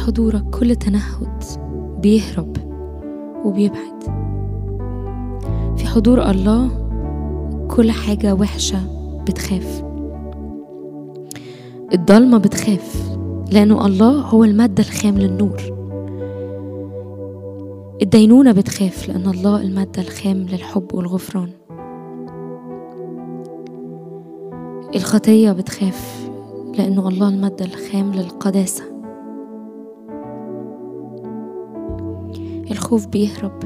حضورك كل تنهد بيهرب وبيبعد في حضور الله كل حاجة وحشة بتخاف الضلمة بتخاف لأنه الله هو المادة الخام للنور الدينونة بتخاف لأن الله المادة الخام للحب والغفران الخطية بتخاف لأنه الله المادة الخام للقداسة الخوف بيهرب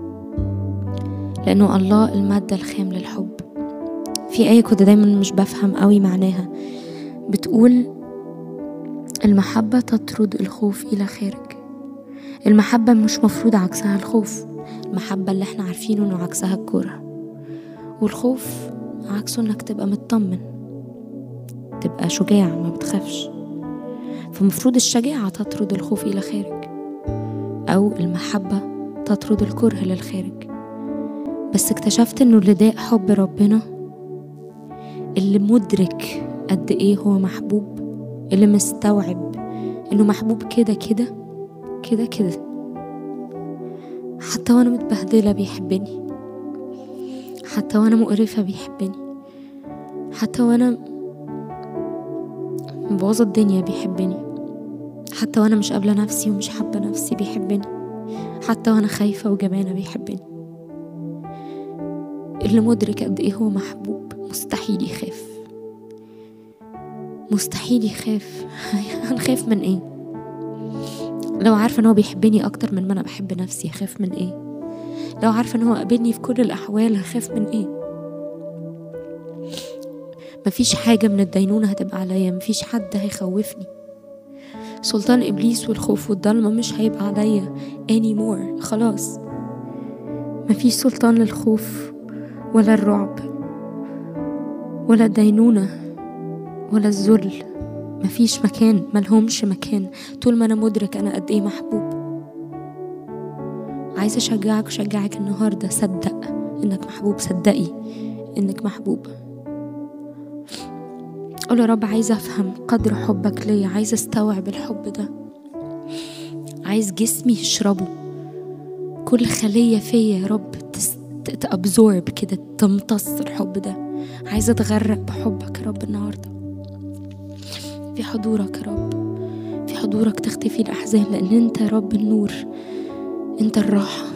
لأنه الله المادة الخام للحب في آية كنت دايما مش بفهم قوي معناها بتقول المحبة تطرد الخوف إلى خارج المحبة مش مفروض عكسها الخوف المحبة اللي احنا عارفينه انه عكسها الكره والخوف عكسه انك تبقى مطمن تبقى شجاع ما بتخافش فمفروض الشجاعة تطرد الخوف إلى خارج أو المحبة تطرد الكره للخارج بس اكتشفت انه اللي داق حب ربنا اللي مدرك قد ايه هو محبوب اللي مستوعب انه محبوب كده كده كده كده حتى وانا متبهدلة بيحبني حتى وانا مقرفة بيحبني حتى وانا مبوظة الدنيا بيحبني حتى وانا مش قابلة نفسي ومش حابة نفسي بيحبني حتى وانا خايفة وجبانة بيحبني اللي مدرك قد ايه هو محبوب مستحيل يخاف مستحيل يخاف هنخاف من ايه لو عارفة ان هو بيحبني اكتر من ما انا بحب نفسي هخاف من ايه لو عارفة ان هو قابلني في كل الاحوال هخاف من ايه مفيش حاجة من الدينونة هتبقى عليا مفيش حد هيخوفني سلطان إبليس والخوف والضلمة مش هيبقى عليا anymore خلاص مفيش سلطان للخوف ولا الرعب ولا الدينونة ولا الذل مفيش مكان ملهمش مكان طول ما أنا مدرك أنا قد إيه محبوب عايزة أشجعك وأشجعك النهاردة صدق إنك محبوب صدقي إنك محبوب قول يا رب عايزة أفهم قدر حبك ليا عايزة أستوعب الحب ده عايز جسمي يشربه كل خلية فيا يا رب تأبزورب كده تمتص الحب ده عايزة أتغرق بحبك يا رب النهاردة في حضورك يا رب في حضورك تختفي الأحزان لأن أنت يا رب النور أنت الراحة